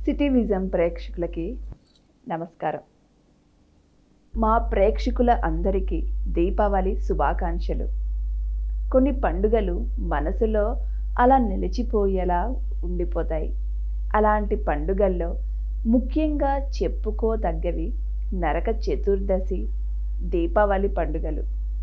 city vision ప్రేక్షకులకి నమస్కారం మా ప్రేక్షకుల అందరికీ దీపావళి శుభాకాంక్షలు కొన్ని పండుగలు మనసులో అలా నిలిచిపోయేలా ఉండిపోతాయి అలాంటి పండుగల్లో ముఖ్యంగా చెప్పుకోదగ్గవి నరక చతుర్దశి దీపావళి పండుగలు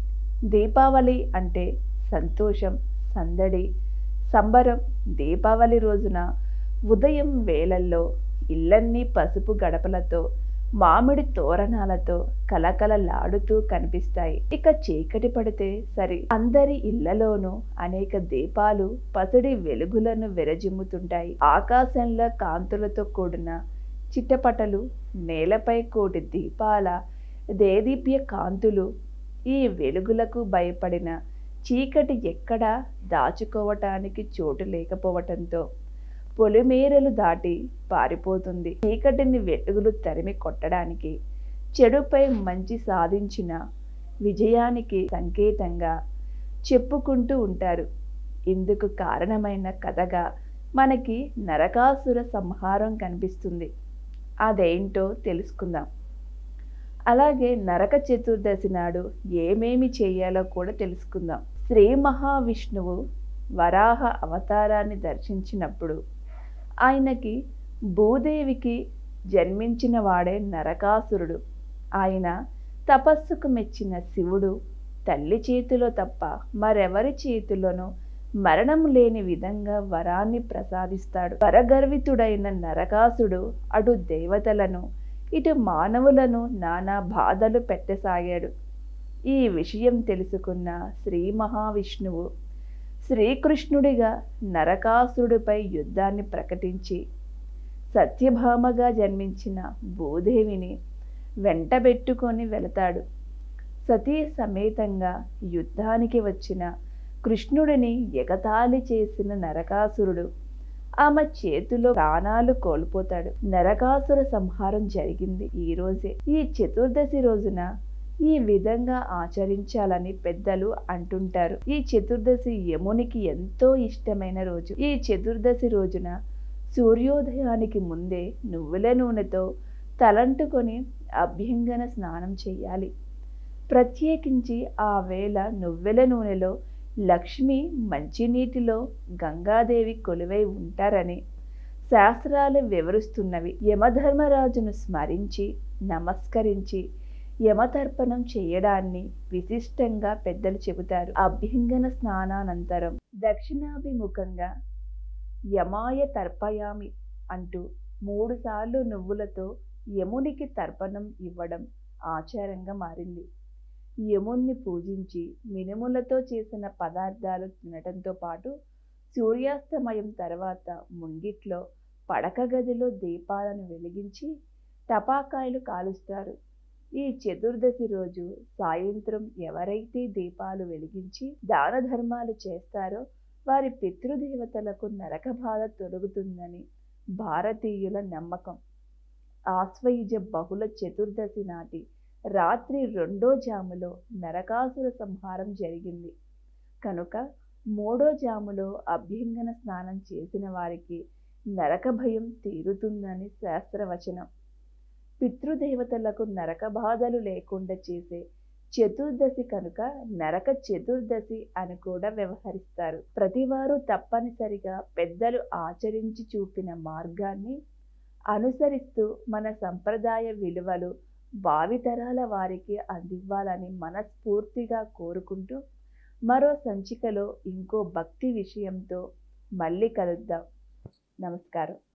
దీపావళి అంటే సంతోషం సందడి సంబరం దీపావళి రోజున ఉదయం వేళల్లో ఇళ్ళన్నీ పసుపు గడపలతో మామిడి తోరణాలతో కలకలలాడుతూ కనిపిస్తాయి ఇక చీకటి పడితే సరి అందరి ఇళ్లలోనూ అనేక దీపాలు పసిడి వెలుగులను విరజిమ్ముతుంటాయి ఆకాశంలో కాంతులతో కూడిన చిట్టపటలు నేలపై కోటి దీపాల దేదీప్య కాంతులు ఈ వెలుగులకు భయపడిన చీకటి ఎక్కడా దాచుకోవటానికి చోటు లేకపోవటంతో పొలిమేరలు దాటి పారిపోతుంది చీకటిని వెలుగులు తరిమి కొట్టడానికి చెడుపై మంచి సాధించిన విజయానికి సంకేతంగా చెప్పుకుంటూ ఉంటారు ఇందుకు కారణమైన కథగా మనకి నరకాసుర సంహారం కనిపిస్తుంది అదేంటో తెలుసుకుందాం అలాగే నరక చతుర్దశి నాడు ఏమేమి చేయాలో కూడా తెలుసుకుందాం శ్రీ మహావిష్ణువు వరాహ అవతారాన్ని దర్శించినప్పుడు ఆయనకి భూదేవికి జన్మించిన వాడే నరకాసురుడు ఆయన తపస్సుకు మెచ్చిన శివుడు తల్లి చేతిలో తప్ప మరెవరి చేతిలోనూ మరణం లేని విధంగా వరాన్ని ప్రసాదిస్తాడు వరగర్వితుడైన నరకాసుడు అటు దేవతలను ఇటు మానవులను నానా బాధలు పెట్టసాగాడు ఈ విషయం తెలుసుకున్న శ్రీ మహావిష్ణువు శ్రీకృష్ణుడిగా నరకాసురుడిపై యుద్ధాన్ని ప్రకటించి సత్యభామగా జన్మించిన భూదేవిని వెంటబెట్టుకొని వెళతాడు సతీ సమేతంగా యుద్ధానికి వచ్చిన కృష్ణుడిని ఎగతాళి చేసిన నరకాసురుడు ఆమె చేతిలో ప్రాణాలు కోల్పోతాడు నరకాసుర సంహారం జరిగింది ఈ రోజే ఈ చతుర్దశి రోజున ఈ విధంగా ఆచరించాలని పెద్దలు అంటుంటారు ఈ చతుర్దశి యమునికి ఎంతో ఇష్టమైన రోజు ఈ చతుర్దశి రోజున సూర్యోదయానికి ముందే నువ్వుల నూనెతో తలంటుకొని అభ్యంగన స్నానం చేయాలి ప్రత్యేకించి ఆ వేళ నువ్వెల నూనెలో లక్ష్మి మంచినీటిలో గంగాదేవి కొలువై ఉంటారని శాస్త్రాలు వివరిస్తున్నవి యమధర్మరాజును స్మరించి నమస్కరించి యమతర్పణం చేయడాన్ని విశిష్టంగా పెద్దలు చెబుతారు అభ్యంగన స్నానానంతరం దక్షిణాభిముఖంగా యమాయ తర్పయామి అంటూ మూడుసార్లు నువ్వులతో యమునికి తర్పణం ఇవ్వడం ఆచారంగా మారింది యముణ్ణి పూజించి మినుములతో చేసిన పదార్థాలు తినటంతో పాటు సూర్యాస్తమయం తర్వాత ముంగిట్లో పడక గదిలో దీపాలను వెలిగించి టపాకాయలు కాలుస్తారు ఈ చతుర్దశి రోజు సాయంత్రం ఎవరైతే దీపాలు వెలిగించి దాన ధర్మాలు చేస్తారో వారి పితృదేవతలకు నరక బాధ తొలగుతుందని భారతీయుల నమ్మకం ఆశ్వయుజ బహుళ చతుర్దశి నాటి రాత్రి రెండో జాములో నరకాసుర సంహారం జరిగింది కనుక మూడో జాములో అభ్యంగన స్నానం చేసిన వారికి నరక భయం తీరుతుందని శాస్త్రవచనం పితృదేవతలకు నరక బాధలు లేకుండా చేసే చతుర్దశి కనుక నరక చతుర్దశి అని కూడా వ్యవహరిస్తారు ప్రతివారు తప్పనిసరిగా పెద్దలు ఆచరించి చూపిన మార్గాన్ని అనుసరిస్తూ మన సంప్రదాయ విలువలు భావితరాల వారికి అందివ్వాలని మనస్ఫూర్తిగా కోరుకుంటూ మరో సంచికలో ఇంకో భక్తి విషయంతో మళ్ళీ కలుద్దాం నమస్కారం